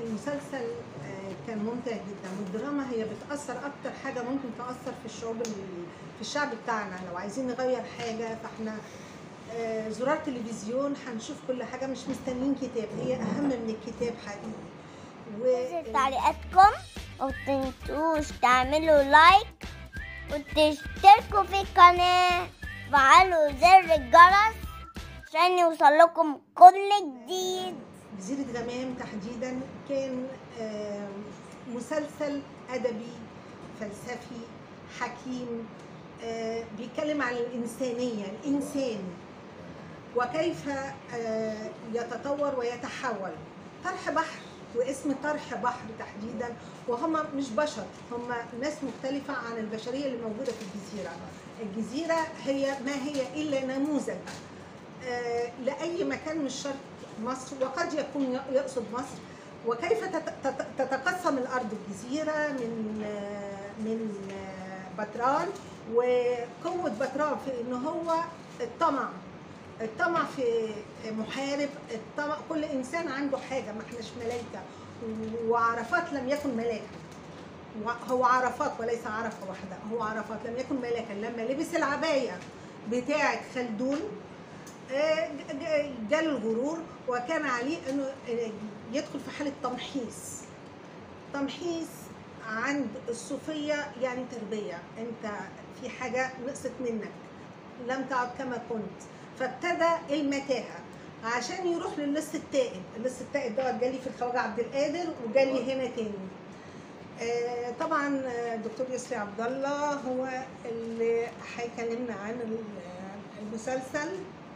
المسلسل آه، كان ممتع جدا والدراما هي بتأثر أكتر حاجة ممكن تأثر في الشعوب ال- في الشعب بتاعنا لو عايزين نغير حاجة فاحنا آه، زرار تلفزيون هنشوف كل حاجة مش مستنيين كتاب هي أهم من الكتاب حقيقي انتظر و... تعليقاتكم ومتنسوش تعملوا لايك وتشتركوا في القناة وفعلوا زر الجرس عشان يوصل لكم كل جديد جزيرة غمام تحديدا كان آه، مسلسل أدبي فلسفي حكيم آه، بيتكلم عن الإنسانية الإنسان وكيف آه، يتطور ويتحول طرح بحر واسم طرح بحر تحديدا وهم مش بشر هم ناس مختلفة عن البشرية اللي موجودة في الجزيرة الجزيرة هي ما هي إلا نموذج آه، لأي مكان مش شرط مصر وقد يكون يقصد مصر وكيف تت- تت- تتقسم الأرض الجزيرة من آه، من آه، بتران وقوة بتران في إن هو الطمع الطمع في محارب الطمع كل إنسان عنده حاجة ما احناش ملايكة وعرفات لم يكن ملاكا هو عرفات وليس عرفة واحدة هو عرفات لم يكن ملاكا لما لبس العباية بتاعة خلدون آه، ج- ج- جاله الغرور وكان عليه انه آه، يدخل في حالة تمحيص تمحيص عند الصوفية يعني تربية انت في حاجة نقصت منك لم تعد كما كنت فابتدى المتاهة عشان يروح للص التائب اللص التائب دوت جالي في الخواجة عبد القادر وجالي هنا تاني آه، طبعا آه، الدكتور يسري عبد الله هو اللي هيكلمنا عن ال- المسلسل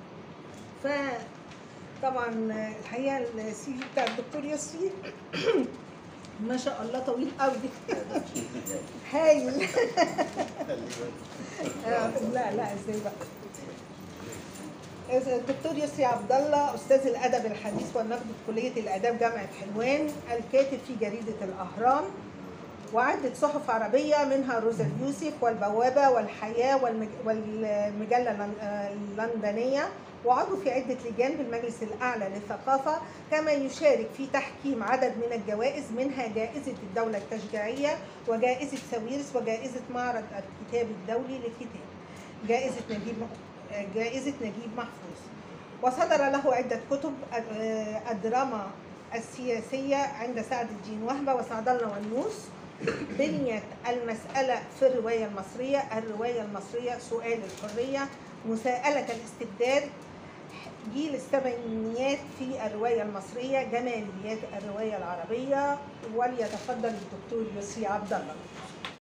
فطبعا آه، الحقيقه السي في بتاع الدكتور يسري ما شاء الله طويل قوي هايل آه، لا لا ازاي بقى الدكتور يسري عبد الله استاذ الادب الحديث والنقد في كليه الاداب جامعه حلوان الكاتب في جريده الاهرام وعدة صحف عربية منها روزا اليوسف والبوابة والحياة والمج- والمجلة اللن- آه، اللندنية وعضو في عدة لجان بالمجلس الأعلى للثقافة كما يشارك في تحكيم عدد من الجوائز منها جائزة الدولة التشجيعية وجائزة ساويرس وجائزة معرض الكتاب الدولي للكتاب جائزة نجيب آه، جائزة نجيب محفوظ وصدر له عدة كتب آه، الدراما السياسية عند سعد الدين وهبة وسعد الله والنوس بنية المسألة في الرواية المصرية الرواية المصرية سؤال الحرية مساءلة الاستبداد جيل السبعينيات في الرواية المصرية جماليات الرواية العربية وليتفضل الدكتور يسري عبد الله